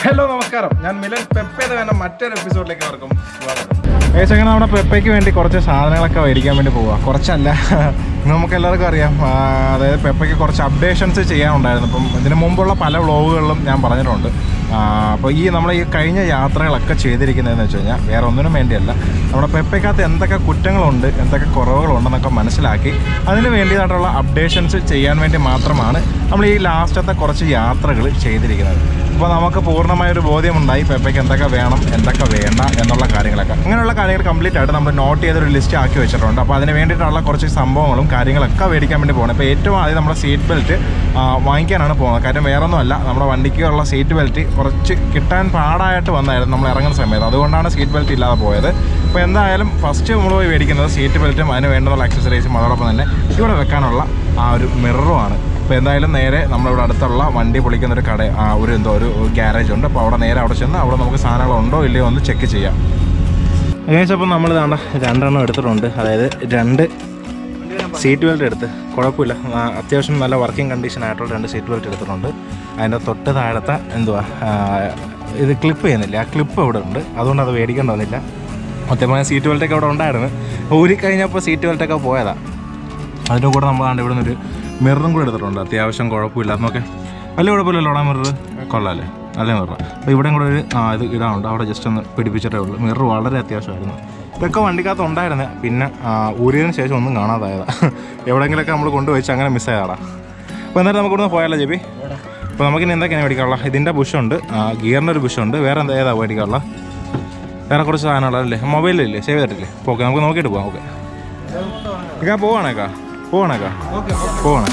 Hello നമസ്കാരം ഞാൻ മിലൻ പെപ്പയുടെ വേണ്ട മറ്റൊരു എപ്പിസോഡിലേക്ക് അവർക്കും സ്വാഗതം ഏകദേശം അങ്ങനെ നമ്മുടെ പെപ്പയ്ക്ക് വേണ്ടി കുറച്ച് സാധനങ്ങളൊക്കെ മേടിക്കാൻ വേണ്ടി പോവാം കുറച്ചല്ല നമുക്ക് എല്ലാവർക്കും അറിയാം ആ, അതായത് പെപ്പയ്ക്ക് കുറച്ച് അപ്ഡേഷൻസ് ചെയ്യാനുണ്ടായിരുന്നു അപ്പം ഇതിന് മുമ്പുള്ള പല വ്ളോഗുകളിലും ഞാൻ പറഞ്ഞിട്ടുണ്ട് അപ്പോൾ ഈ നമ്മൾ ഈ കഴിഞ്ഞ യാത്രകളൊക്കെ ചെയ്തിരിക്കുന്നതെന്ന് വെച്ച് കഴിഞ്ഞാൽ വേറെ ഒന്നിനും വേണ്ടിയല്ല നമ്മുടെ പെപ്പയ്ക്കകത്ത് എന്തൊക്കെ കുറ്റങ്ങളുണ്ട് എന്തൊക്കെ കുറവുകളുണ്ടെന്നൊക്കെ മനസ്സിലാക്കി അതിന് വേണ്ടിയതായിട്ടുള്ള അപ്ഡേഷൻസ് ചെയ്യാൻ വേണ്ടി മാത്രമാണ് നമ്മൾ ഈ ലാസ്റ്റത്തെ കുറച്ച് യാത്രകൾ ചെയ്തിരിക്കുന്നത് അപ്പോൾ നമുക്ക് പൂർണ്ണമായ ഒരു ബോധ്യമുണ്ടായി പെപ്പയ്ക്ക് എന്തൊക്കെ വേണം എന്തൊക്കെ വേണ്ട എന്നുള്ള കാര്യങ്ങളൊക്കെ അങ്ങനെയുള്ള കാര്യങ്ങൾ കംപ്ലീറ്റ് ആയിട്ട് നമ്മൾ നോട്ട് ചെയ്തൊരു ലിസ്റ്റ് ആക്കി വെച്ചിട്ടുണ്ട് അപ്പോൾ അതിന് വേണ്ടിയിട്ടുള്ള കുറച്ച് സംഭവങ്ങളും കാര്യങ്ങളൊക്കെ മേടിക്കാൻ വേണ്ടി പോകണം ഇപ്പോൾ ഏറ്റവും ആദ്യം നമ്മുടെ സീറ്റ് ബെൽറ്റ് വാങ്ങിക്കാനാണ് പോകുന്നത് കാര്യം വേറെ ഒന്നുമല്ല നമ്മുടെ വണ്ടിക്കുള്ള സീറ്റ് ബെൽറ്റ് കുറച്ച് കിട്ടാൻ പാടായിട്ട് വന്നായിരുന്നു നമ്മൾ ഇറങ്ങുന്ന സമയത്ത് അതുകൊണ്ടാണ് സീറ്റ് ബെൽറ്റ് ഇല്ലാതെ പോയത് അപ്പോൾ എന്തായാലും ഫസ്റ്റ് നമ്മൾ പോയി മേടിക്കുന്നത് സീറ്റ് ബെൽറ്റും അതിന് വേണ്ടുന്ന അക്സസറീസും അതോടൊപ്പം തന്നെ ഇവിടെ വെക്കാനുള്ള ആ ഒരു മിററുമാണ് അപ്പോൾ എന്തായാലും നേരെ നമ്മളിവിടെ അടുത്തുള്ള വണ്ടി പൊളിക്കുന്ന ഒരു കട ആ, ഒരു എന്തോ ഒരു ഗ്യാരേജ് ഉണ്ട് അപ്പോൾ അവിടെ നേരെ അവിടെ ചെന്ന് അവിടെ നമുക്ക് സാധനങ്ങൾ ഉണ്ടോ ഇല്ലയോ ഒന്ന് ചെക്ക് ചെയ്യാം ഏകദേശം നമ്മൾ ഇതാണ്ട രണ്ടെണ്ണം എടുത്തിട്ടുണ്ട് അതായത് രണ്ട് സീറ്റ് ബെൽറ്റ് എടുത്ത് കുഴപ്പമില്ല ആ, അത്യാവശ്യം നല്ല വർക്കിംഗ് കണ്ടീഷൻ ആയിട്ടുള്ള രണ്ട് സീറ്റ് ബെൽറ്റ് എടുത്തിട്ടുണ്ട് അതിൻ്റെ തൊട്ട് താഴത്തെ എന്തുവാ ആ, ഇത് ക്ലിപ്പ് ചെയ്യുന്നില്ല ആ ക്ലിപ്പ് ഇവിടെ ഉണ്ട് അതുകൊണ്ട് അത് മേടിക്കേണ്ട വന്നില്ല മൊത്തമായ സീറ്റ് ബെൽറ്റൊക്കെ അവിടെ ഉണ്ടായിരുന്നു ഊരി കഴിഞ്ഞപ്പോൾ സീറ്റ് ബെൽറ്റൊക്കെ പോയതാണ് അതിൻ്റെ കൂടെ നമ്മൾ ആണ്ട് ഇവിടെ നിന്നൊരു മിററും കൂടെ എടുത്തിട്ടുണ്ട് അത്യാവശ്യം കുഴപ്പമില്ല എന്നൊക്കെ വലിയ കുഴപ്പമില്ലല്ലോടാ മിറർ കൊള്ളാമല്ലേ നല്ല മിറർ അപ്പോൾ ഇവിടെയും കൂടെ ഒരു ആ ഇത് ഇടാനുണ്ട് അവിടെ ജസ്റ്റ് ഒന്ന് പിടിപ്പിച്ചിട്ടേ ഉള്ളൂ മിറർ വളരെ അത്യാവശ്യമായിരുന്നു ഇതൊക്കെ വണ്ടിക്കകത്ത് ഉണ്ടായിരുന്നു പിന്നെ ആ, ഊരിയതിന് ശേഷം ഒന്നും കാണാതായതാ എവിടെയെങ്കിലൊക്കെ നമ്മൾ കൊണ്ടുവച്ച് അങ്ങനെ മിസ്സായതാടാ അപ്പോൾ എന്നാലും നമുക്ക് ഇവിടുന്ന് പോയാലോ ജെബി അപ്പോൾ നമുക്കിനി എന്തൊക്കെയാണ് മേടിക്കാനുള്ള ഇതിൻ്റെ ബുഷുണ്ട് ഗിയറിൻ്റെ ഒരു ബുഷുണ്ട് വേറെ എന്താ ഏതാ മേടിക്കാനുള്ള വേറെ കുറച്ച് സാധനങ്ങളല്ലേ മൊബൈലില്ലേ സേവ് ചെയ്തിട്ടില്ലേ ഓക്കെ നമുക്ക് നോക്കിയിട്ട് പോകാം ഓക്കെ ഇക്കാ പോവാണേക്കാ പോവാണേക്കാ പോവാണേ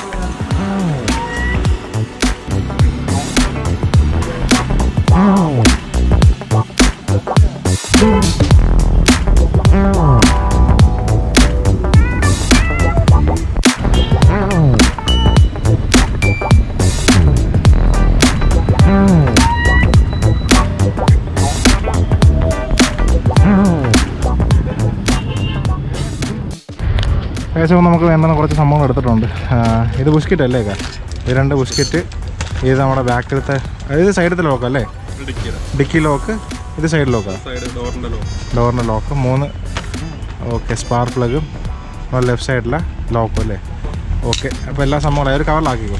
ഏകദേശം നമുക്ക് വേണ്ടുന്ന കുറച്ച് സംഭവങ്ങൾ എടുത്തിട്ടുണ്ട് ആ, ഇത് ബുസ്ക്കറ്റ് അല്ലേ കാ ഇത് രണ്ട് ബുസ്ക്കറ്റ് ഇത് നമ്മുടെ ബാക്കിലത്തെ ഇത് സൈഡത്തെ ലോക്ക് അല്ലേ ഡിക്കി ലോക്ക് ഇത് സൈഡ് ലോക്കാ ഡോറിൻ്റെ ലോക്ക് മൂന്ന് ഓക്കെ സ്പാർക്ക് പ്ലഗും ലെഫ്റ്റ് സൈഡിലെ ലോക്കും അല്ലേ ഓക്കെ അപ്പോൾ എല്ലാ സംഭവങ്ങളും ഒരു കവറിലാക്കിക്കോ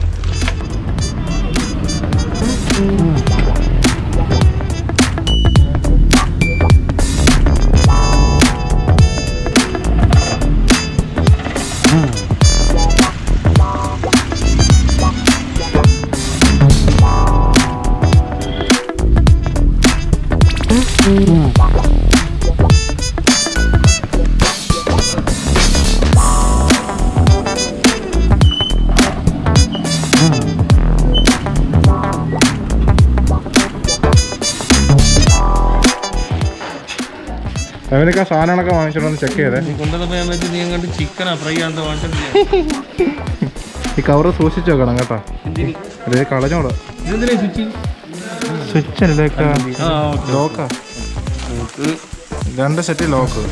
അവനൊക്കെ സാധനങ്ങളൊക്കെ വാങ്ങിച്ചിട്ടൊന്ന് ചെക്ക് ചെയ്തേ നീ കൊണ്ടുവന്നപ്പോ ഞാൻ വെച്ച് നീ അങ്ങോട്ട് ചിക്കനാ ഫ്രൈ ആണെന്ന് വാങ്ങിച്ചിട്ട് ഈ കവറ് സൂക്ഷിച്ച് വെക്കണം കേട്ടോ എന്തിന് ഇത് കളഞ്ഞോളൂ ഇതെന്തിനാ സ്വിച്ച് സ്വിച്ച് അല്ലേക്കാ ആ ഓക്കെ ലോക്കാ നമുക്ക് രണ്ട് സെറ്റ് ലോക്ക്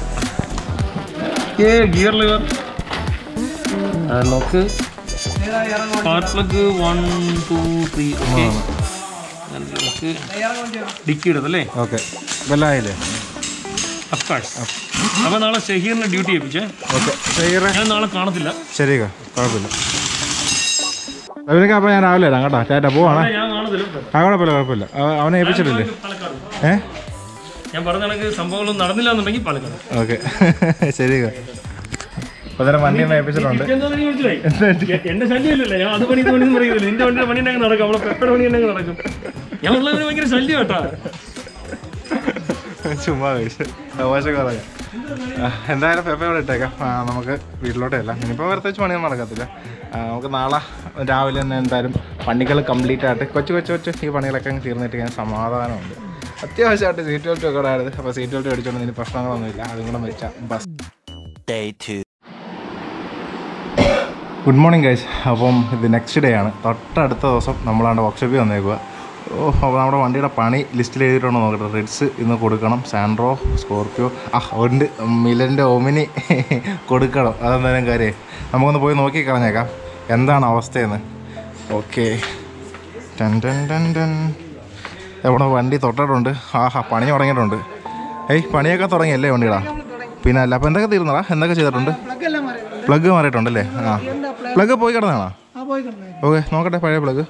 ഏ gear lever lock spark plug one two three okay നമുക്ക് ഡിക്കി ഇടതല്ലേ ഓക്കെ ബെല്ലായില്ലേ അഫ്കോഴ്സ് അപ്പൊ നാളെ ഷഹീറിനെ ഡ്യൂട്ടി ഏൽപ്പിച്ചേ ഓക്കെ ശരിയറേ ഞാൻ നാളെ കാണത്തില്ല ശരി കുഴപ്പമില്ല അവനൊക്കെ അപ്പോൾ ഞാൻ രാവിലെ വരാം കേട്ടോ ടാറ്റ പോവാണേ ഞാൻ കാണത്തില്ല ആ കുഴപ്പമില്ല കുഴപ്പമില്ല അവ- അവനെ ഏൽപ്പിച്ചിട്ടില്ലേ പാലക്കാട് ഏ ഞാൻ പറഞ്ഞ കണക്ക് സംഭവങ്ങളൊന്നും നടന്നില്ല എന്നുണ്ടെങ്കിൽ പാലക്കാട് ഓക്കെ ശരി അപ്പോൾ തന്നെ വണ്ടി ഒന്ന് ഏൽപ്പിച്ചിട്ടുണ്ട് എന്താന്ന് നീ മനസ്സിലായി? എ- എന്റെ ശല്യമില്ലല്ലോ ഞാൻ അത് പണി ഇത് പണി എന്ന് പറയുന്നില്ല എന്റെ വണ്ടിയുടെ പണി ഉണ്ടെങ്കിൽ നടക്കും അവളെ പെപ്പയുടെ പണി ഉണ്ടെങ്കിൽ നടക്കും ഞാൻ ഉള്ളവര് ഭയങ്കര ശല്യം കേട്ടാ ചുമ്മാ കഴിച്ചു തമാശ പറയാം എന്തായാലും പെപ്പ ഇവിടെ ഇട്ടേക്കാം ആ, നമുക്ക് വീട്ടിലോട്ടല്ല ഇനിയിപ്പോൾ പ്രത്യേകിച്ച് പണിയൊന്നും നടക്കത്തില്ല ആ, നമുക്ക് നാളെ രാവിലെ തന്നെ എന്തായാലും പണികൾ കംപ്ലീറ്റ് ആയിട്ട് കൊച്ചു കൊച്ചു കൊച്ചു ഈ പണികളൊക്കെ അങ്ങ് തീർന്നിട്ട് ഞാൻ സമാധാനമുണ്ട് അത്യാവശ്യമായിട്ട് സീറ്റ് ബെൽറ്റ് ഒക്കെ ഉണ്ടായിരുന്നു അപ്പോൾ സീറ്റ് ബെൽറ്റ് മേടിച്ചോണ്ട് ഇനി പ്രശ്നങ്ങളൊന്നുമില്ല അതും കൂടെ വെച്ചാൽ ബസ് ഗുഡ് മോർണിംഗ് ഗൈസ് അപ്പം ഇത് നെക്സ്റ്റ് ഡേ ആണ് തൊട്ടടുത്ത ദിവസം നമ്മളാണ്ട് വർക്ക്ഷോപ്പിൽ വന്നേക്കുക ഓ അപ്പോൾ നമ്മുടെ വണ്ടിയുടെ പണി ലിസ്റ്റിൽ എഴുതിയിട്ടുണ്ടോ നോക്കട്ടെ റിഡ്സ് ഇന്ന് കൊടുക്കണം സാൻഡ്രോ സ്കോർപ്പിയോ ആ ഉണ്ട് മിലൻ്റെ ഒമിനി കൊടുക്കണം അതെന്തായാലും കാര്യം നമുക്കൊന്ന് പോയി നോക്കി കളഞ്ഞേക്കാം എന്താണ് അവസ്ഥയെന്ന് ഓക്കെ ടൻ ടൻ ടൻ ടൻ നമ്മുടെ വണ്ടി തൊട്ടിട്ടുണ്ട് ആഹാ പണി തുടങ്ങിയിട്ടുണ്ട് ഏയ് പണിയൊക്കെ തുടങ്ങിയല്ലേ വണ്ടിടാ പിന്നെ അല്ല അപ്പോൾ എന്തൊക്കെ തീർന്നടാ എന്തൊക്കെ ചെയ്തിട്ടുണ്ട് പ്ലഗ് എല്ലാം മാറിയത് പ്ലഗ് മാറിയിട്ടുണ്ടല്ലേ ആ പ്ലഗ് പോയി കിടന്നാണോ ആ പോയി കിടന്നായിരുന്നു ഓക്കെ നോക്കട്ടെ പഴയ പ്ലഗ്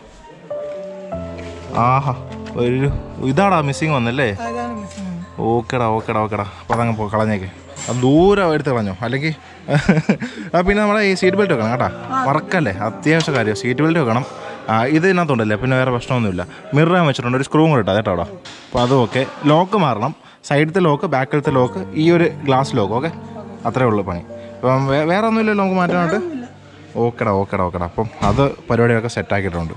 ആഹാ ഒരു ഇതാടാ മിസ്സിങ് വന്നല്ലേ അതാണ് മിസ്സിംഗ് ഓക്കെടാ ഓക്കെടാ ഓക്കെടാ അപ്പോൾ അതങ്ങ് പോ കളഞ്ഞേക്ക് അത് ദൂരം എടുത്ത് കളഞ്ഞോ അല്ലെങ്കിൽ ആ പിന്നെ നമ്മുടെ ഈ സീറ്റ് ബെൽറ്റ് വെക്കണം കേട്ടാ മറക്കല്ലേ അത്യാവശ്യ കാര്യം സീറ്റ് ബെൽറ്റ് വെക്കണം ആ ഇത് ഇതിനകത്തുണ്ടല്ലേ പിന്നെ വേറെ പ്രശ്നമൊന്നുമില്ല മിറർ ഞാൻ വെച്ചിട്ടുണ്ട് ഒരു സ്ക്രൂ കൂടെ ഇട്ടാ കേട്ടോ അവിടെ അപ്പോൾ അതും ഓക്കെ ലോക്ക് മാറണം സൈഡിലത്തെ ലോക്ക് ബാക്കിലത്തെ ലോക്ക് ഈ ഒരു ഗ്ലാസ് ലോക്ക് ഓക്കെ അത്രേ ഉള്ളൂ പണി ഇപ്പം വേ- വേറെ ഒന്നുമില്ലല്ലോ നമുക്ക് മാറ്റാനായിട്ട് ഓക്കെടാ ഓക്കെടാ ഓക്കെടാ അപ്പം അത് പരിപാടിയൊക്കെ സെറ്റാക്കിയിട്ടുണ്ട്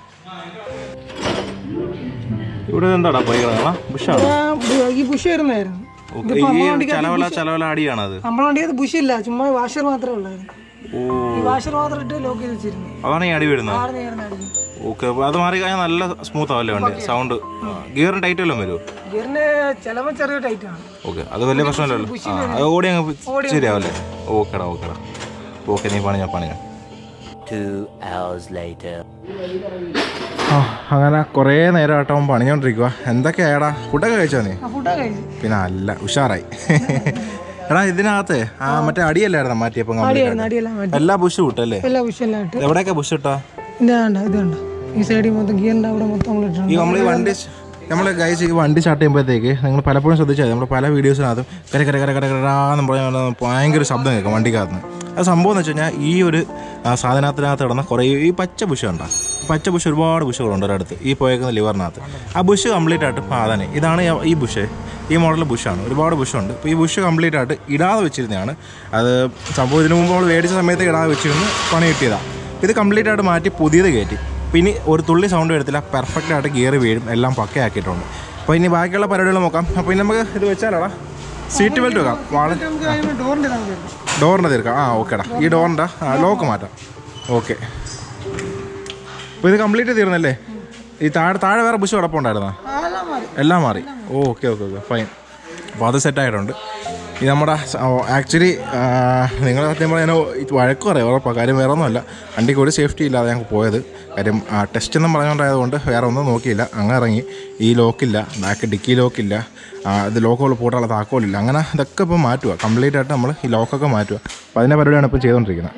ഇവിടെ എന്താടാ പോയി കിടക്കണ ബുഷാണ് ഈ ബുഷ് വരുന്നായിരുന്നു ഈ ചലവല ചലവല അടിയാണത് നമ്മളെ വണ്ടി അത് ബുഷ് ഇല്ല ചുമ്മാ വാഷർ മാത്രമേ ഉള്ളായിരുന്നു ഓ ഈ വാഷർ മാത്രം ഇട്ട് ലോക്ക് ചെയ്ത് വെച്ചിരുന്നു അതാണ് ഈ അടി വരുന്നത് ആടെ നേരുന്ന അടിക്കും ഓക്കെ അത് മാറി കഴിഞ്ഞാൽ നല്ല സ്മൂത്ത് ആവല്ലേ വണ്ടി സൗണ്ട് ഗിയറിന് ടൈറ്റ് വല്ലതും വരുമോ ഗിയറിന് ചിലപ്പോൾ ചെറിയ ടൈറ്റ് ആണ് ഓക്കെ അത് വലിയ പ്രശ്നമില്ലല്ലോ ആ അത് ഓടി അങ്ങ് ശരിയാവല്ലേ ഓക്കെടാ ഓക്കെടാ ഓക്കെ നീ പണിഞ്ഞോ പണിഞ്ഞോ Two hours later. ആ അങ്ങനെ കുറേ നേരം ആട്ടോ അവൻ പണിഞ്ഞോണ്ടിരിക്കുക എന്തൊക്കെയാടാ ഫുഡൊക്കെ കഴിച്ചോ നീ ആ ഫുഡൊക്കെ കഴിച്ചു പിന്നെ അല്ല ഉഷാറായി എടാ ഇതിനകത്ത് ആ മറ്റേ അടിയല്ലായിരുന്നു മാറ്റിയപ്പോൾ complete അടിയായിരുന്നു ആയിട്ട്? അടിയെല്ലാം മാറ്റി എല്ലാ ബുഷ് വിട്ടല്ലേ എല്ലാ ബുഷെല്ലാം ഇട്ട് എവിടെയൊക്കെ ബുഷ് ഇട്ടാ ഇതാ കണ്ട ഇത് കണ്ട ഈ സൈഡിൽ മൊത്തം ഗിയറിൻ്റെ അവിടെ മൊത്തം നമ്മൾ ഇട്ടിട്ടുണ്ട് ഈ നമ്മൾ ഈ വണ്ടി നമ്മൾ ഗൈസ് ഈ വണ്ടി സ്റ്റാർട്ട് ചെയ്യുമ്പോഴത്തേക്ക് നിങ്ങൾ പലപ്പോഴും ശ്രദ്ധിച്ചാൽ നമ്മൾ പല വീഡിയോസിനകത്തും കര കര കര കര കരാന്ന് പറഞ്ഞാൽ ഭയങ്കര ശബ്ദം കേൾക്കും വണ്ടിക്കകത്ത് അത് സംഭവം എന്ന് വെച്ച് കഴിഞ്ഞാൽ ഈ ഒരു ആ, സാധനത്തിനകത്ത് കിടന്ന കുറേ ഈ പച്ച ബുഷ് ഉണ്ടാ പച്ച ബുഷ് ഒരുപാട് ബുഷുകളുണ്ട് ഒരിടത്ത് ഈ പോയേക്കുന്ന ലിവറിനകത്ത് ആ ബുഷ് കംപ്ലീറ്റ് ആയിട്ട് ആ തന്നെ ഇതാണ് ഈ- ഈ ബുഷ് ഈ മോഡൽ ബുഷാണ് ഒരുപാട് ബുഷുണ്ട് അപ്പോൾ ഈ ബുഷ് കംപ്ലീറ്റ് ആയിട്ട് ഇടാതെ വെച്ചിരുന്നതാണ് അത് സംഭവം ഇതിനു മുമ്പ് നമ്മൾ മേടിച്ച സമയത്ത് ഇടാതെ വെച്ചിരുന്ന് പണി കിട്ടിയതാണ് ഇത് കംപ്ലീറ്റ് ആയിട്ട് മാറ്റി പുതിയത് കയറ്റി പിന്നെ ഒരു തുള്ളി സൗണ്ട് വരത്തില്ല പെർഫെക്റ്റ് ആയിട്ട് ഗിയർ വീഴും എല്ലാം പക്കയാക്കിയിട്ടുണ്ട് അപ്പോൾ ഇനി ബാക്കിയുള്ള പരിപാടികൾ നോക്കാം അപ്പോൾ ഇനി നമുക്ക് ഇത് വെച്ചാലാടാ സീറ്റ് ബെൽറ്റ് വെക്കാം വാള് നമുക്ക് കഴിയുമ്പോൾ ഡോറിൻ്റെ ഇതാണ് വരുന്നത് ഡോറിൻ്റെ തീർക്കാം ആ ഓക്കേടാ ഈ ഡോറിൻ്റെ ആ ലോക്ക് മാറ്റാം ഓക്കെ അപ്പോൾ ഇത് കംപ്ലീറ്റ് തീർന്നല്ലേ ഈ താഴെ താഴെ വേറെ ബുഷ് കിടപ്പുണ്ടായിരുന്നോ അതെല്ലാം മാറി എല്ലാം മാറി ഓ ഓക്കെ ഓക്കെ ഓക്കെ ഫൈൻ അപ്പോൾ അത് സെറ്റായിട്ടുണ്ട് ഇത് നമ്മുടെ ആക്ച്വലി നിങ്ങൾ സത്യം പറഞ്ഞാൽ വഴക്ക് പറയാം ഉറപ്പാണ് കാര്യം വേറെ ഒന്നുമല്ല വണ്ടിക്ക് ഒരു സേഫ്റ്റി ഇല്ലാതെ ഞങ്ങൾക്ക് പോയത് കാര്യം ടെസ്റ്റ് എന്നും പറഞ്ഞുകൊണ്ടായതുകൊണ്ട് വേറെ ഒന്നും നോക്കിയില്ല അങ്ങ് ഇറങ്ങി ഈ ലോക്കില്ല ബാക്ക് ഡിക്കി ലോക്കില്ല ആ, ഇത് ലോക്കുകൾ പൂട്ടാനുള്ള താക്കോലില്ല അങ്ങനെ ഇതൊക്കെ ഇപ്പോൾ മാറ്റുക കംപ്ലീറ്റ് ആയിട്ട് നമ്മൾ ഈ ലോക്കൊക്കെ മാറ്റുക അപ്പോൾ അതിൻ്റെ പരിപാടിയാണ് ഇപ്പോൾ ചെയ്തുകൊണ്ടിരിക്കുന്നത്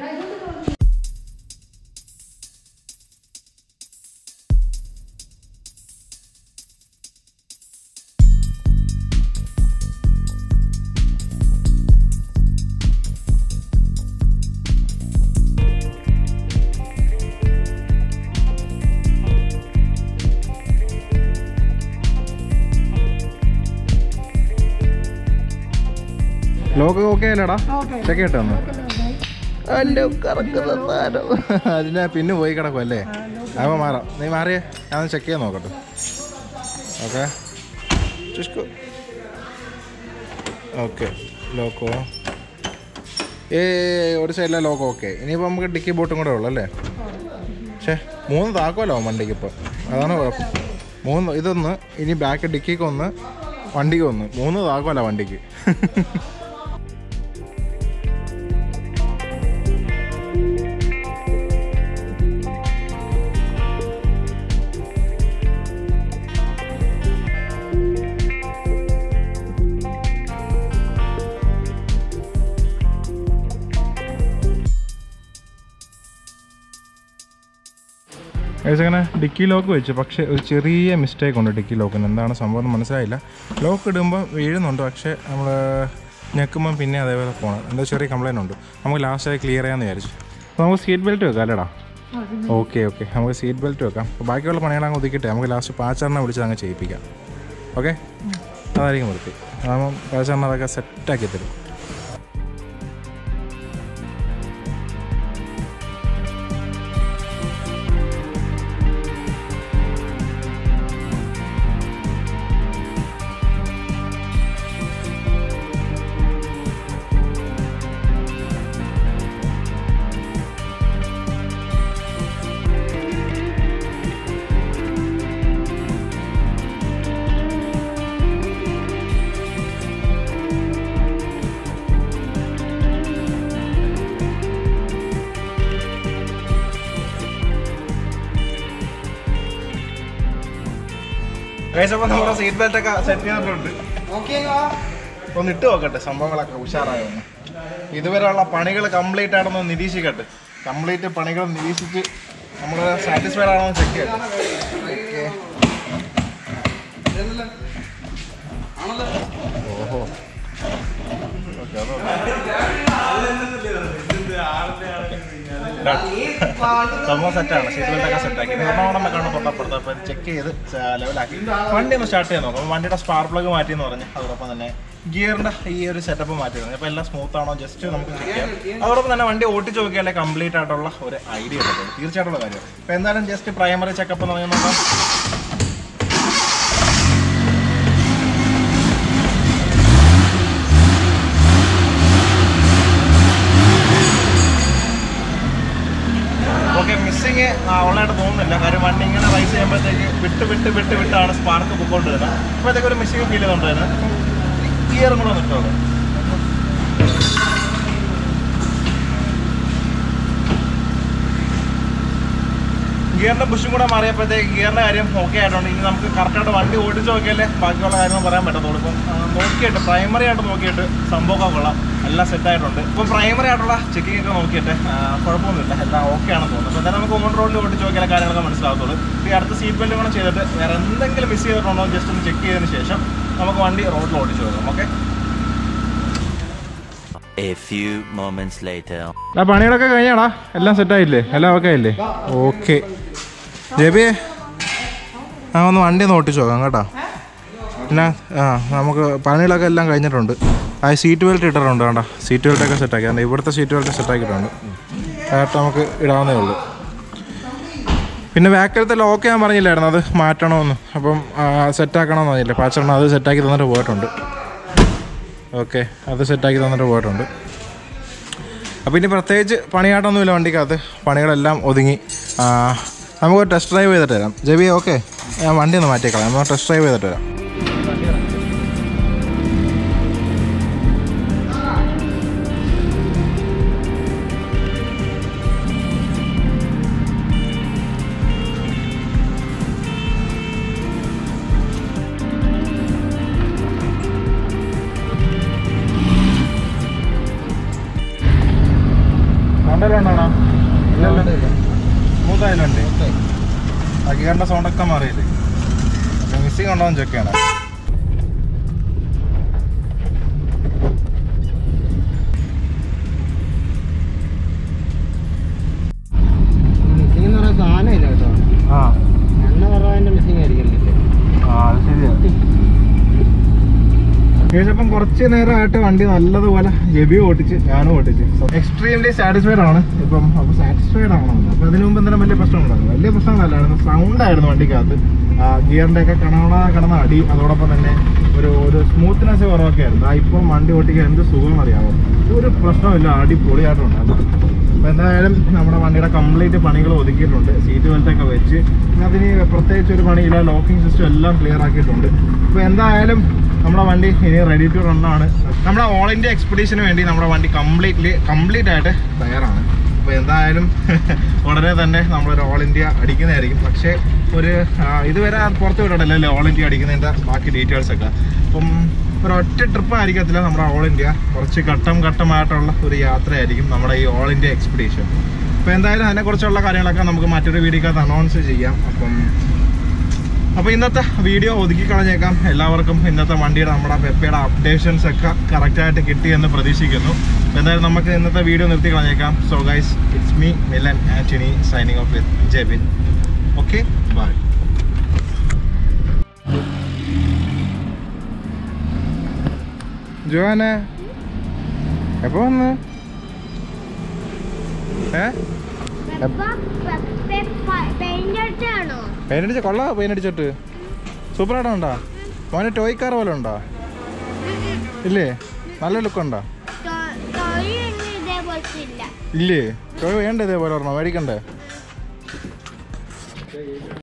ലോക്ക് ഓക്കെ അല്ലേടാ ഓക്കെ ചെക്ക് ചെയ്യട്ടെ ഒന്ന് അല്ലോ കറക്കുന്ന സാധനം അതിനെ പിന്നെ പോയി കിടക്കും അല്ലേ അപ്പോൾ മാറാം നീ മാറിയേ ഞാൻ ചെക്ക് ചെയ്യാൻ നോക്കട്ടെ ഓക്കെ ചുഷ്കു ഓക്കെ ലോക്കോ ഏ ഒരു സൈഡിലെ ലോക്ക് ഓക്കെ ഇനിയിപ്പോൾ നമുക്ക് ഡിക്കി ബോട്ടും കൂടെ ഉള്ളു അല്ലേ പക്ഷേ മൂന്ന് താക്കോലോ വണ്ടിക്ക് ഇപ്പോൾ അതാണ് കുഴപ്പം മൂന്ന് ഇതൊന്ന് ഇനി ബാക്ക് ഡിക്കിക്ക് ഒന്ന് വണ്ടിക്ക് ഒന്ന് മൂന്ന് താക്കോല വണ്ടിക്ക് അങ്ങനെ ഡിക്കി ലോക്ക് വെച്ചു പക്ഷേ ഒരു ചെറിയ മിസ്റ്റേക്ക് ഉണ്ട് ഡിക്കി ലോക്കിന് എന്താണ് സംഭവം എന്ന് മനസ്സിലായില്ല ലോക്ക് ഇടുമ്പോൾ വീഴുന്നുണ്ട് പക്ഷേ നമ്മൾ ഞെക്കുമ്പം പിന്നെ അതേപോലെ പോകണം എന്തോ ചെറിയ കംപ്ലൈൻറ്റ് ഉണ്ട് നമുക്ക് ലാസ്റ്റ് ക്ലിയർ ചെയ്യാമെന്ന് വിചാരിച്ചു അപ്പോൾ നമുക്ക് സീറ്റ് ബെൽറ്റ് വെക്കാം അല്ലേടാ ഓക്കെ ഓക്കെ നമുക്ക് സീറ്റ് ബെൽറ്റ് വെക്കാം അപ്പോൾ ബാക്കിയുള്ള പണികളങ്ങ് ഒതുക്കിയിട്ട് നമുക്ക് ലാസ്റ്റ് പാച്ചറിനെ വിളിച്ച് അങ്ങ് ചെയ്യിപ്പിക്കാം ഓക്കെ അതായിരിക്കും വൃത്തി അതാകുമ്പം പാച്ചറിനെ അതൊക്കെ സെറ്റാക്കി തരും ഗൈസ് അപ്പോൾ നമ്മുടെ സീറ്റ് ബെൽറ്റ് ഒക്കെ സെറ്റ് ചെയ്തിട്ടുണ്ട് ഒന്ന് ഇട്ട് നോക്കട്ടെ സംഭവങ്ങളൊക്കെ ഉഷാറായൊന്ന് ഇതുവരെയുള്ള പണികൾ കംപ്ലീറ്റ് ആണെന്ന് നിരീക്ഷിക്കട്ടെ കംപ്ലീറ്റ് പണികൾ നിരീക്ഷിച്ച് നമ്മൾ സാറ്റിസ്ഫൈഡ് ആണോ എന്ന് ചെക്ക് ചെയ്യട്ടെ ഓക്കെ ഓഹോ ഓക്കെ സംഭവം സെറ്റാണ് സീറ്റ് ബെൽറ്റ് ഒക്കെ സെറ്റാക്കി ഒരെണ്ണം വെക്കാണ് തൊട്ടപ്പുറത്ത് അപ്പോൾ ചെക്ക് ചെയ്ത് ലെവലാക്കി വണ്ടി ഒന്ന് സ്റ്റാർട്ട് ചെയ്യാൻ നോക്കാം അപ്പോൾ വണ്ടിയുടെ സ്പാർക്ക് പ്ലഗ് മാറ്റി എന്ന് പറഞ്ഞ് അതോടൊപ്പം തന്നെ ഗിയറിന്റെ ഈ ഒരു സെറ്റപ്പ് മാറ്റി തന്നെ അപ്പോൾ എല്ലാം സ്മൂത്ത് ആണോ ജസ്റ്റ് നമുക്ക് ചെക്ക് ചെയ്യാം അതോടൊപ്പം തന്നെ വണ്ടി ഓട്ടിച്ച് നോക്കിയാലേ കംപ്ലീറ്റ് ആയിട്ടുള്ള ഒരു ഐഡിയ കിട്ടും തീർച്ചയായിട്ടുള്ള കാര്യം അപ്പോൾ എന്തായാലും ജസ്റ്റ് പ്രൈമറി ചെക്കപ്പ് എന്ന് പറഞ്ഞാൽ നോക്കാം ഓക്കെ മിസ്സിങ് ഉള്ളതായിട്ട് തോന്നുന്നില്ല കാര്യം വണ്ടി ഇങ്ങനെ റൈസ് ചെയ്യുമ്പോഴത്തേക്ക് വിട്ട് വിട്ട് വിട്ട് വിട്ടാണ് സ്പാർക്ക് പൊക്കോണ്ടിരുന്നത് അപ്പോഴത്തേക്ക് ഒരു മിസ്സിങ് ഫീൽ ചെയ്തുകൊണ്ടിരുന്നത് ഗിയറും കൂടെ നിൽക്കുള്ളൂ ഗിയറിന്റെ ബുഷും കൂടെ മാറിയപ്പോഴത്തേക്ക് ഗിയറിന്റെ കാര്യം ഓക്കെ ആയിട്ടുണ്ട് ഇനി നമുക്ക് കറക്റ്റായിട്ട് വണ്ടി ഓടിച്ച് നോക്കിയാലേ ബാക്കിയുള്ള കാര്യങ്ങൾ പറയാൻ പറ്റത്തുള്ളൂ ഇപ്പം ആ, നോക്കിയിട്ട് പ്രൈമറി ആയിട്ട് നോക്കിയിട്ട് സംഭവമൊക്കെ കൊള്ളാം എല്ലാം സെറ്റ് ആയിട്ടുണ്ട് ഇപ്പം പ്രൈമറി ആയിട്ടുള്ള ചെക്കിംഗ് ഒക്കെ നോക്കിയിട്ട് ആ, കുഴപ്പമൊന്നുമില്ല എല്ലാം ഓക്കെ ആണെന്ന് തോന്നുന്നു അപ്പോൾ എന്തായാലും നമുക്ക് ഓൺ റോഡിൽ ഓടിച്ച് നോക്കിയാലേ കാര്യങ്ങളൊക്കെ മനസ്സിലാകത്തുള്ളൂ ഈ അടുത്ത സീറ്റ് ബെൽറ്റ് കൂടെ ചെയ്തിട്ട് വേറെ എന്തെങ്കിലും മിസ് ചെയ്തിട്ടുണ്ടോ ജസ്റ്റ് ഒന്ന് ചെക്ക് ചെയ്തതിന് ശേഷം നമുക്ക് വണ്ടി റോഡിൽ ഓടിച്ച് നോക്കാം okay A few moments later. ആ പണികളൊക്കെ കഴിഞ്ഞാടാ എല്ലാം സെറ്റായില്ലേ എല്ലാം ഓക്കെ ആയില്ലേ ഓക്കെ ജെബിയെ ആ ഒന്ന് വണ്ടി ഒന്ന് ഓട്ടിച്ച് നോക്കാം കേട്ടോ പിന്നെ ആ നമുക്ക് പണികളൊക്കെ എല്ലാം കഴിഞ്ഞിട്ടുണ്ട് ആ സീറ്റ് ബെൽറ്റ് ഇട്ടിട്ടുണ്ട് കേട്ടോ സീറ്റ് ബെൽറ്റൊക്കെ സെറ്റാക്കി അതുകൊണ്ട് ഇവിടുത്തെ സീറ്റ് ബെൽറ്റ് സെറ്റാക്കിയിട്ടുണ്ട് ഡയറക്റ്റ് നമുക്ക് ഇടാവുന്നേ ഉള്ളൂ പിന്നെ ബാക്കിലത്തെ ലോക്ക് ഞാൻ പറഞ്ഞില്ലായിരുന്നു അത് മാറ്റണമെന്ന് അപ്പം സെറ്റാക്കണമെന്ന് പറഞ്ഞില്ലേ പാച്ചറിന് അത് സെറ്റാക്കി തന്നിട്ട് പോയിട്ടുണ്ട് ഓക്കെ അത് സെറ്റാക്കി തന്നിട്ട് പോയിട്ടുണ്ട് അപ്പോൾ ഇനി പ്രത്യേകിച്ച് പണിയാട്ടൊന്നുമില്ല വണ്ടിക്കകത്ത് പണികളെല്ലാം ഒതുങ്ങി ആ, നമുക്ക് ടെസ്റ്റ് ഡ്രൈവ് ചെയ്തിട്ട് തരാം ജബി ഓക്കെ ഞാൻ വണ്ടി ഒന്ന് മാറ്റിയേക്കാം നമുക്ക് ടെസ്റ്റ് ഡ്രൈവ് ചെയ്തിട്ട് വരാം സൗണ്ടെല്ലാം ഇല്ലല്ലോ സ്മൂത്തായാലുണ്ട് ആ ഗിയറിൻ്റെ സൗണ്ടൊക്കെ മാറിയില്ലേ മിസ്സിങ് ഉണ്ടോ എന്ന് ചെക്ക് ചെയ്യണം മിസ്സിംഗ് എന്ന് പറയുന്നത് സാധനമില്ല കേട്ടോ ആ എണ്ണ കുറവാൻ്റെ മിസ്സിംഗ് ആയിരിക്കില്ലേ ആ അത് ശരിയാണ് ഏകദേശം കുറച്ച് നേരമായിട്ട് വണ്ടി നല്ലതുപോലെ ജബി ഓട്ടിച്ച് ഞാനും ഓട്ടിച്ച് എക്സ്ട്രീംലി സാറ്റിസ്ഫൈഡ് ആണ് ഇപ്പം അപ്പോൾ സാറ്റിസ്ഫൈഡ് ആണോ അപ്പോൾ അതിന് മുമ്പ് എന്തെങ്കിലും വലിയ പ്രശ്നങ്ങളുണ്ടായിരുന്നു വലിയ പ്രശ്നങ്ങളല്ലായിരുന്നു സൗണ്ട് ആയിരുന്നു വണ്ടിക്കകത്ത് ഗിയറിൻ്റെ ഒക്കെ കണവണ കടന്ന അടി അതോടൊപ്പം തന്നെ ഒരു ഒരു സ്മൂത്ത്നെസ് കുറവൊക്കെ ആയിരുന്നു ആ ഇപ്പം വണ്ടി ഓട്ടിക്കാൻ എന്ത് സുഖം അറിയാമോ ഒരു പ്രശ്നമില്ല അടിപൊളിയായിട്ടുണ്ടായിരുന്നു അപ്പോൾ എന്തായാലും നമ്മുടെ വണ്ടിയുടെ കംപ്ലീറ്റ് പണികൾ ഒതുക്കിയിട്ടുണ്ട് സീറ്റ് ബെൽറ്റൊക്കെ വെച്ച് പിന്നെ അതിന് പ്രത്യേകിച്ച് ഒരു പണിയില്ല ലോക്കിംഗ് സിസ്റ്റം എല്ലാം ക്ലിയർ ആക്കിയിട്ടുണ്ട് അപ്പോൾ എന്തായാലും നമ്മുടെ വണ്ടി ഇനി റെഡി ടു റൺ ആണ് നമ്മുടെ ഓൾ ഇന്ത്യ എക്സ്പെഡീഷന് വേണ്ടി നമ്മുടെ വണ്ടി കംപ്ലീറ്റ്ലി കംപ്ലീറ്റ് ആയിട്ട് തയ്യാറാണ് അപ്പോൾ എന്തായാലും ഉടനെ തന്നെ നമ്മളൊരു ഓൾ ഇന്ത്യ അടിക്കുന്നതായിരിക്കും പക്ഷേ ഒരു ആ, ഇതുവരെ അത് പുറത്ത് വിടണല്ലോ ഓൾ ഇന്ത്യ അടിക്കുന്നതിൻ്റെ ബാക്കി ഡീറ്റെയിൽസ് ഒക്കെ അപ്പം ഒരു ഒറ്റ ട്രിപ്പ് ആയിരിക്കത്തില്ല നമ്മുടെ ഓൾ ഇന്ത്യ കുറച്ച് ഘട്ടം ഘട്ടമായിട്ടുള്ള ഒരു യാത്രയായിരിക്കും നമ്മുടെ ഈ ഓൾ ഇന്ത്യ എക്സ്പെഡീഷൻ അപ്പോൾ എന്തായാലും അതിനെക്കുറിച്ചുള്ള കാര്യങ്ങളൊക്കെ നമുക്ക് മറ്റൊരു വീഡിയോക്കകത്ത് അനൗൺസ് ചെയ്യാം അപ്പം അപ്പോൾ ഇന്നത്തെ വീഡിയോ ഒതുക്കി കളഞ്ഞേക്കാം എല്ലാവർക്കും ഇന്നത്തെ വണ്ടിയുടെ നമ്മുടെ പെപ്പയുടെ അപ്ഡേഷൻസ് ഒക്കെ കറക്റ്റായിട്ട് കിട്ടി എന്ന് പ്രതീക്ഷിക്കുന്നു അപ്പോൾ എന്തായാലും നമുക്ക് ഇന്നത്തെ വീഡിയോ നിർത്തി കളഞ്ഞേക്കാം so guys it's me Milan Antony signing off with Jebin okay bye ജോനെ എപ്പോ വന്ന് ഏ പെയിന്റ് അടിച്ചാണോ പെയിന്റ് അടിച്ച കൊള്ളാ പെയിന്റ് അടിച്ചിട്ട് സൂപ്പറായിട്ട് ഉണ്ടോ മോനെ ടോയ് കാർ പോലെ ഉണ്ടോ ഇല്ലേ നല്ല ലുക്ക് ഉണ്ടോ തൊഴിൽ ഇതേപോലത്തെ ഇല്ല ഇല്ലേ ടോയ് വേണ്ട ഇതേപോലെ ഓർമ്മ മേടിക്കണ്ടേ